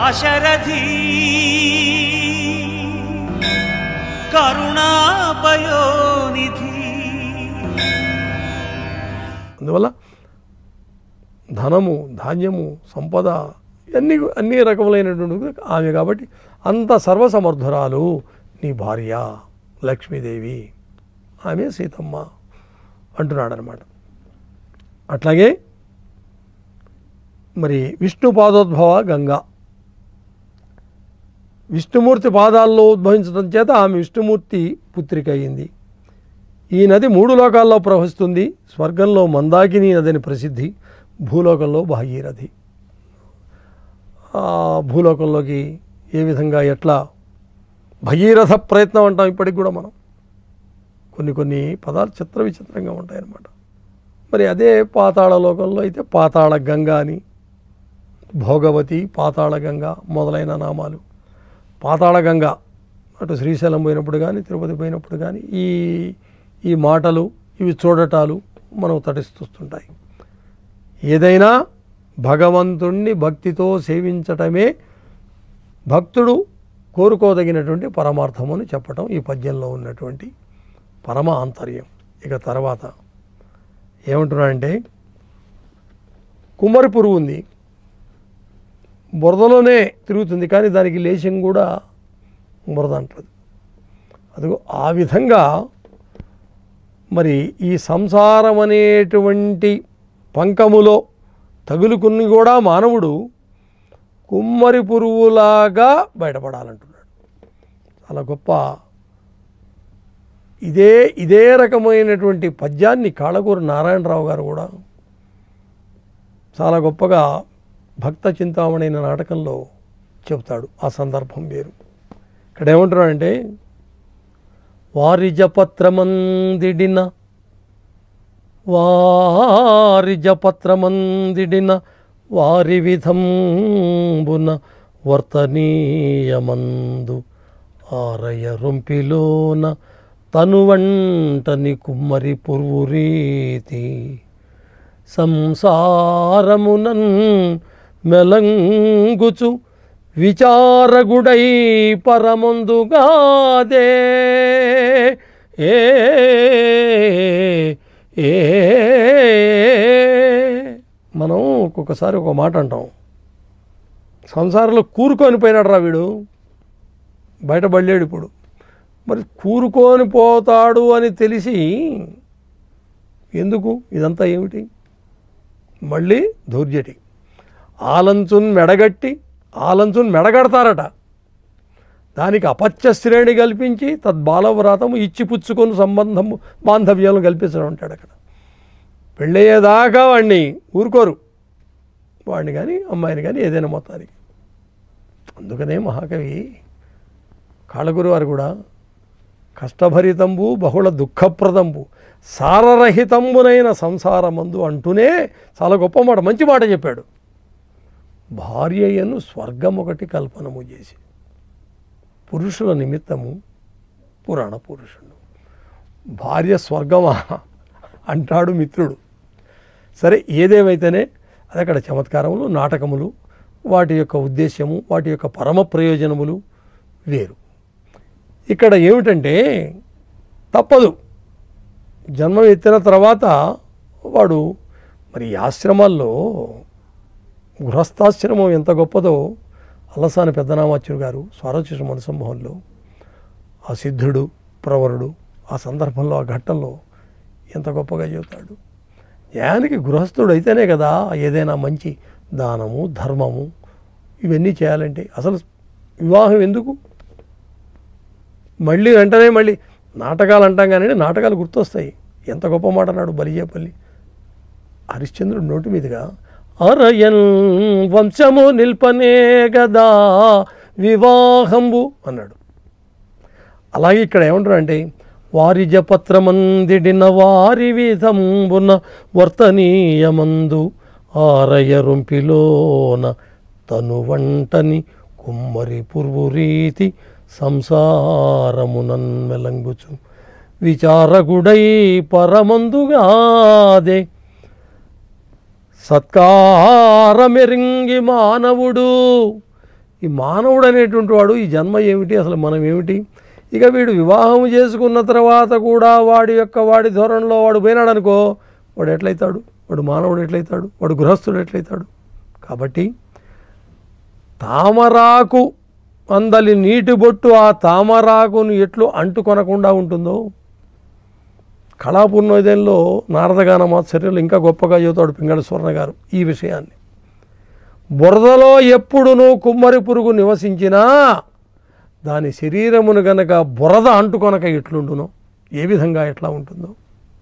దాశరథి కరుణాపయోనిధి అందువల్ల ధనము ధాన్యము సంపద అన్ని అన్ని రకములైనటువంటి ఆమె కాబట్టి అంత సర్వసమర్థురాలు నీ భార్య లక్ష్మీదేవి ఆమె సీతమ్మ అంటున్నాడు అనమాట అట్లాగే మరి విష్ణు పాదోద్భవ గంగా విష్ణుమూర్తి పాదాల్లో ఉద్భవించడం చేత ఆమె విష్ణుమూర్తి పుత్రిక అయింది ఈ నది మూడు లోకాల్లో ప్రవహిస్తుంది స్వర్గంలో మందాకిని నదిని ప్రసిద్ధి భూలోకంలో భాగీరథి ఆ భూలోకంలోకి ఏ విధంగా ఎట్లా భగీరథ ప్రయత్నం అంటాం ఇప్పటికి కూడా మనం కొన్ని కొన్ని పదాలు చిత్ర విచిత్రంగా ఉంటాయన్నమాట మరి అదే పాతాళ లోకంలో అయితే పాతాళ గంగా అని భోగవతి పాతాళ గంగా మొదలైన నామాలు పాతాళ గంగా అటు శ్రీశైలం పోయినప్పుడు కానీ తిరుపతి పోయినప్పుడు కానీ ఈ ఈ మాటలు ఇవి చూడటాలు మనం తటిస్తుంటాయి ఏదైనా భగవంతుణ్ణి భక్తితో సేవించటమే భక్తుడు కోరుకోదగినటువంటి పరమార్థము అని చెప్పటం ఈ పద్యంలో ఉన్నటువంటి పరమ ఆంతర్యం ఇక తర్వాత ఏమంటున్నాడంటే కుమ్మరి పురుగు ఉంది బురదలోనే తిరుగుతుంది కానీ దానికి లేశం కూడా బురద అంటుంది అదిగో ఆ విధంగా మరి ఈ సంసారం అనేటువంటి పంకములో తగులుకుని కూడా మానవుడు కుమ్మరి పురుగులాగా బయటపడాలంటున్నాడు చాలా గొప్ప ఇదే ఇదే రకమైనటువంటి పద్యాన్ని కాళకూరు నారాయణరావు గారు కూడా చాలా గొప్పగా భక్త చింతామణి అనే నాటకంలో చెబుతాడు ఆ సందర్భం వేరు ఇక్కడ ఏమంటున్నాడంటే వారిజపత్రమందిడిన వారిజపత్రమందిడిన వారి విధంబున వర్తనీయమందు ఆరయ రొంపిలోన తనువంటని కుమ్మరి పురురీతి సంసారమునన్ మెలంగుచు విచారగుడై పరమందుగాదే ఏ ఏ మనం ఒక్కొక్కసారి ఒక మాట అంటాం సంసారంలో కూరుకొని పోయినాడు రా వీడు బయటపడలేడు ఇప్పుడు మరి కూరుకొని పోతాడు అని తెలిసి ఎందుకు ఇదంతా ఏమిటి మళ్ళీ దౌర్జటి ఆలంచున్ మెడగట్టి ఆలంచున్ మెడగడతారట దానికి అపత్య శ్రేణి కల్పించి తద్బాలవ్రాతము ఇచ్చి పుచ్చుకొని సంబంధము బాంధవ్యాలను కల్పించడం ఉంటాడు అక్కడ పెళ్ళయ్యేదాకా వాడిని ఊరుకోరు వాడిని కానీ అమ్మాయిని కానీ ఏదైనా మొత్తానికి అందుకనే మహాకవి కాళగురు వారు కూడా కష్టభరితంబు బహుళ దుఃఖప్రదంబు సారరహితంబునైన సంసారమందు అంటూనే చాలా గొప్ప మాట మంచి మాట చెప్పాడు భార్యయను స్వర్గం ఒకటి కల్పనము చేసి పురుషుల నిమిత్తము పురాణ పురుషుడు భార్య స్వర్గమా అంటాడు మిత్రుడు సరే ఏదేమైతేనే అది అక్కడ చమత్కారములు నాటకములు వాటి యొక్క ఉద్దేశ్యము వాటి యొక్క పరమ ప్రయోజనములు వేరు ఇక్కడ ఏమిటంటే తప్పదు జన్మం ఎత్తిన తర్వాత వాడు మరి ఈ ఆశ్రమాల్లో గృహస్థాశ్రమం ఎంత గొప్పదో అల్లసాని పెద్దనామాచ్యుడు గారు స్వరచిష మనసంభవంలో ఆ సిద్ధుడు ప్రవరుడు ఆ సందర్భంలో ఆ ఘట్టంలో ఎంత గొప్పగా చెబుతాడు జ్ఞానికి గృహస్థుడు అయితేనే కదా ఏదైనా మంచి దానము ధర్మము ఇవన్నీ చేయాలంటే అసలు వివాహం ఎందుకు మళ్ళీ వెంటనే మళ్ళీ నాటకాలు అంటాం కానీ నాటకాలు గుర్తొస్తాయి ఎంత గొప్ప మాట అన్నాడు బలిజేపల్లి హరిశ్చంద్రుడు నోటి మీదుగా అరయన్ వంశము నిల్పనే గదా వివాహంబు అన్నాడు అలాగే ఇక్కడ ఏమంటారంటే వారి జపత్రమందిడిన వారి విధంబున వర్తనీయమందు ఆరయ రొంపిలోన తను వంటని కుమ్మరి పుర్వురీతి సంసారమునన్ మెలంగుచు విచారగుడై పరమందుగాదే సత్కారమెరింగి మానవుడు ఈ మానవుడు అనేటువంటి వాడు ఈ జన్మ ఏమిటి అసలు మనం ఏమిటి ఇక వీడు వివాహం చేసుకున్న తర్వాత కూడా వాడి యొక్క వాడి ధోరణిలో వాడు పోయినాడు అనుకో వాడు ఎట్లయితాడు వాడు మానవుడు ఎట్లయితాడు వాడు గృహస్థుడు ఎట్లయితాడు కాబట్టి తామరాకు అందలి నీటి బొట్టు ఆ తామరాకును ఎట్లు అంటుకొనకుండా ఉంటుందో కళాపూర్ణోదయంలో నారదగాన మాత్సర్యంలో ఇంకా గొప్పగా చెబుతాడు పింగళ స్వర్ణ గారు ఈ విషయాన్ని బురదలో ఎప్పుడునూ కుమ్మరి పురుగు నివసించినా దాని శరీరమును గనక బురద అంటుకొనక ఎట్లుండునో ఏ విధంగా ఎట్లా ఉంటుందో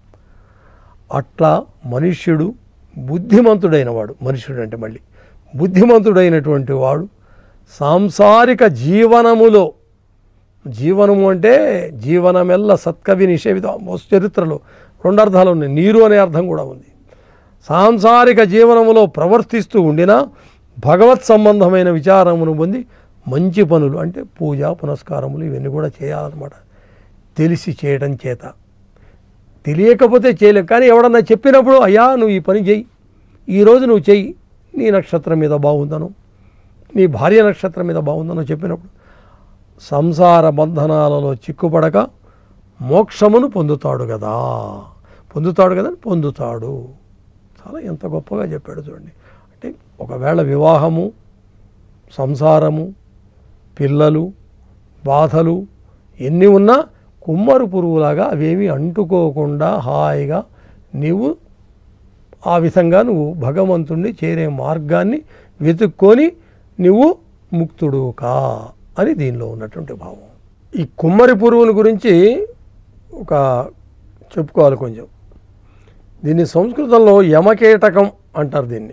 అట్లా మనుష్యుడు బుద్ధిమంతుడైన వాడు మనుష్యుడు అంటే మళ్ళీ బుద్ధిమంతుడైనటువంటి వాడు సాంసారిక జీవనములో జీవనము అంటే జీవనమెల్ల సత్కవి నిషేవిత చరిత్రలో రెండు అర్థాలు ఉన్నాయి నీరు అనే అర్థం కూడా ఉంది సాంసారిక జీవనములో ప్రవర్తిస్తూ ఉండినా భగవత్ సంబంధమైన విచారమును పొంది మంచి పనులు అంటే పూజ పునస్కారములు ఇవన్నీ కూడా చేయాలన్నమాట తెలిసి చేయడం చేత తెలియకపోతే చేయలేం కానీ ఎవడన్నా చెప్పినప్పుడు అయ్యా నువ్వు ఈ పని చెయ్యి ఈరోజు నువ్వు చెయ్యి నీ నక్షత్రం మీద బాగుందను నీ భార్య నక్షత్రం మీద బాగుందనో చెప్పినప్పుడు సంసార బంధనాలలో చిక్కుపడక మోక్షమును పొందుతాడు కదా పొందుతాడు కదా పొందుతాడు చాలా ఎంత గొప్పగా చెప్పాడు చూడండి అంటే ఒకవేళ వివాహము సంసారము పిల్లలు బాధలు ఎన్ని ఉన్నా కుమ్మరు పురుగులాగా అవేమీ అంటుకోకుండా హాయిగా నీవు ఆ విధంగా నువ్వు భగవంతుణ్ణి చేరే మార్గాన్ని వెతుక్కొని నువ్వు ముక్తుడు కా అని దీనిలో ఉన్నటువంటి భావం ఈ కుమ్మరి పురుగుని గురించి ఒక చెప్పుకోవాలి కొంచెం దీన్ని సంస్కృతంలో యమకేటకం అంటారు దీన్ని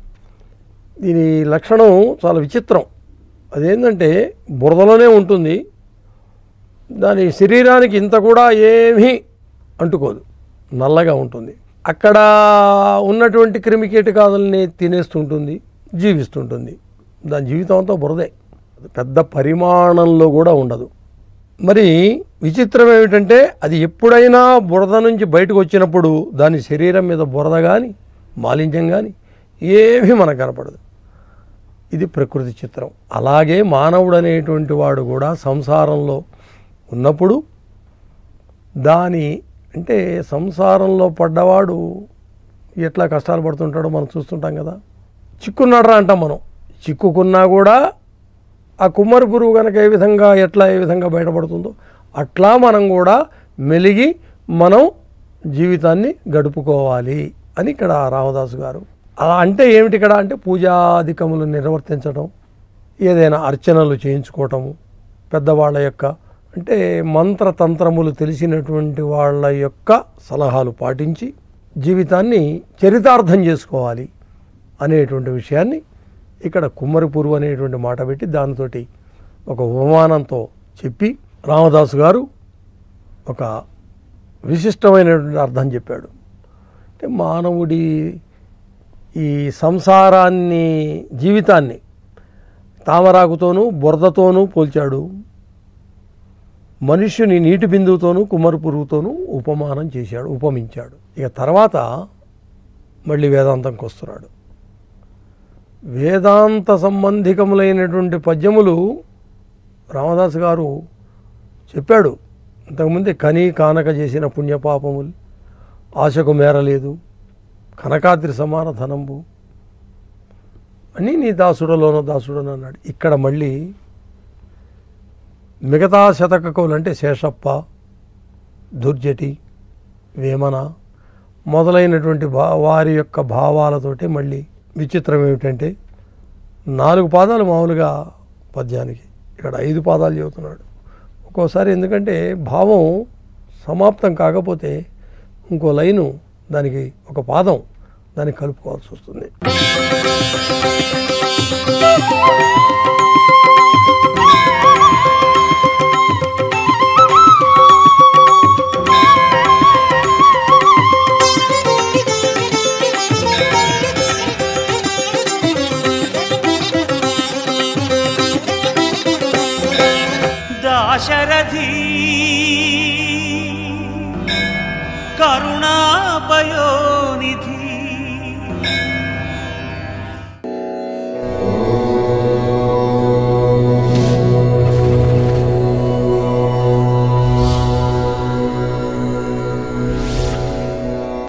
దీని లక్షణం చాలా విచిత్రం అదేంటంటే బురదలోనే ఉంటుంది దాని శరీరానికి ఇంత కూడా ఏమీ అంటుకోదు నల్లగా ఉంటుంది అక్కడ ఉన్నటువంటి క్రిమికీటకాదుల్ని తినేస్తుంటుంది జీవిస్తుంటుంది దాని జీవితం అంతా బురదే పెద్ద పరిమాణంలో కూడా ఉండదు మరి విచిత్రం ఏమిటంటే అది ఎప్పుడైనా బురద నుంచి బయటకు వచ్చినప్పుడు దాని శరీరం మీద బురద కానీ మాలిన్యం కానీ ఏమీ మనకు కనపడదు ఇది ప్రకృతి చిత్రం అలాగే మానవుడు అనేటువంటి వాడు కూడా సంసారంలో ఉన్నప్పుడు దాని అంటే సంసారంలో పడ్డవాడు ఎట్లా కష్టాలు పడుతుంటాడో మనం చూస్తుంటాం కదా చిక్కున్నాడ్రా అంటాం మనం చిక్కుకున్నా కూడా ఆ కుమ్మరి పురుగు కనుక ఏ విధంగా ఎట్లా ఏ విధంగా బయటపడుతుందో అట్లా మనం కూడా మెలిగి మనం జీవితాన్ని గడుపుకోవాలి అని ఇక్కడ రామదాసు గారు అలా అంటే ఏమిటి ఇక్కడ అంటే పూజాధికములు నిర్వర్తించడం ఏదైనా అర్చనలు చేయించుకోవటము పెద్దవాళ్ళ యొక్క అంటే మంత్రతంత్రములు తెలిసినటువంటి వాళ్ళ యొక్క సలహాలు పాటించి జీవితాన్ని చరితార్థం చేసుకోవాలి అనేటువంటి విషయాన్ని ఇక్కడ కుమ్మరి పురుగు అనేటువంటి మాట పెట్టి దానితోటి ఒక ఉపమానంతో చెప్పి రామదాసు గారు ఒక విశిష్టమైనటువంటి అర్థం చెప్పాడు అంటే మానవుడి ఈ సంసారాన్ని జీవితాన్ని తామరాకుతోనూ బురదతోనూ పోల్చాడు మనుష్యుని నీటి బిందువుతోనూ కుమ్మరి పురుగుతోనూ ఉపమానం చేశాడు ఉపమించాడు ఇక తర్వాత మళ్ళీ వేదాంతంకి వస్తున్నాడు వేదాంత సంబంధికములైనటువంటి పద్యములు రామదాస్ గారు చెప్పాడు ఇంతకుముందే కని కానక చేసిన పుణ్యపాపములు ఆశకు మేరలేదు కనకాద్రి సమాన ధనంబు అని నీ దాసుడలోనో దాసుడని అన్నాడు ఇక్కడ మళ్ళీ మిగతా శతక కవులు అంటే శేషప్ప దుర్జటి వేమన మొదలైనటువంటి భా వారి యొక్క భావాలతోటి మళ్ళీ విచిత్రం ఏమిటంటే నాలుగు పాదాలు మామూలుగా పద్యానికి ఇక్కడ ఐదు పాదాలు చెబుతున్నాడు ఒక్కోసారి ఎందుకంటే భావం సమాప్తం కాకపోతే ఇంకో లైను దానికి ఒక పాదం దానికి కలుపుకోవాల్సి వస్తుంది దాశరథి కరుణాపయోనిధి